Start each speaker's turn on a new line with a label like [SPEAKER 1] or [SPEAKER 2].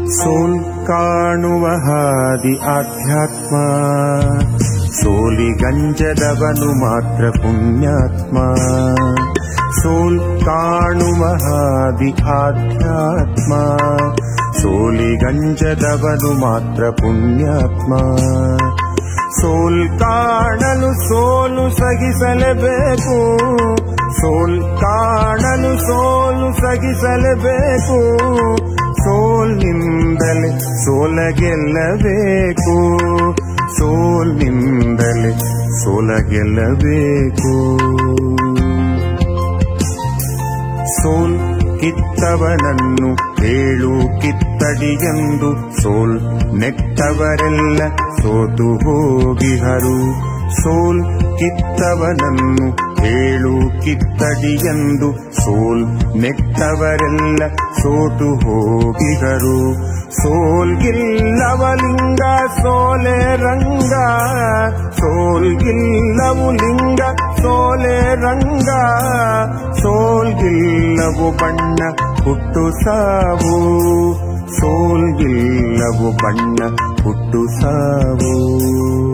[SPEAKER 1] ಸೋಲ್ ಕಾಣುವ ಹಾದಿ ಆಧ್ಯಾತ್ಮ ಸೋಲಿಗಂಜದವನು ಮಾತ್ರ ಪುಣ್ಯಾತ್ಮ ಸೋಲ್ ಕಾಣುವ ಹಾದಿ ಆಧ್ಯಾತ್ಮ ಸೋಲಿಗಂಜದವನು ಮಾತ್ರ ಪುಣ್ಯಾತ್ಮ ಸೋಲ್ ಕಾಣಲು ಸೋಲು ಸಗಿಸಲೇಬೇಕು ಸೋಲ್ ಕಾಣಲು ಸೋಲು ಸಗಿಸಲೇಬೇಕು ಸೋಲ್ನಿಂದಲೇ ಸೋಲ ಗೆಲ್ಲಬೇಕು ಸೋಲ್ನಿಂದಲೇ ಸೋಲ ಗೆಲ್ಲಬೇಕು ಸೋಲ್ ಕಿತ್ತವನನ್ನು ಹೇಳು ಕಿತ್ತಡಿಯೆಂದು ಸೋಲ್ ನೆಟ್ಟವರೆಲ್ಲ ಸೋತು ಹೋಗಿಹರು ಸೋಲ್ ಕಿತ್ತವನನ್ನು ಹೇಳು ಕಿತ್ತಡಿಯೆಂದು ಸೋಲ್ ನೆಟ್ಟವರೆಲ್ಲ ಸೋತು ಹೋಗಿಹರು ಸೋಲ್ಗಿಲ್ಲವ ಲಿಂಗ ಸೋಲೆ ರಂಗ ಸೋಲ್ಗಿಲ್ಲವು ಲಿಂಗ ಸೋಲೆ ರಂಗ ಸೋಲ್ಗಿಲ್ಲವು ಬಣ್ಣ ಹುಟ್ಟು ಸಾವು ಸೋಲ್ಗಿಲ್ಲವು ಬಣ್ಣ ಹುಟ್ಟು ಸಾವು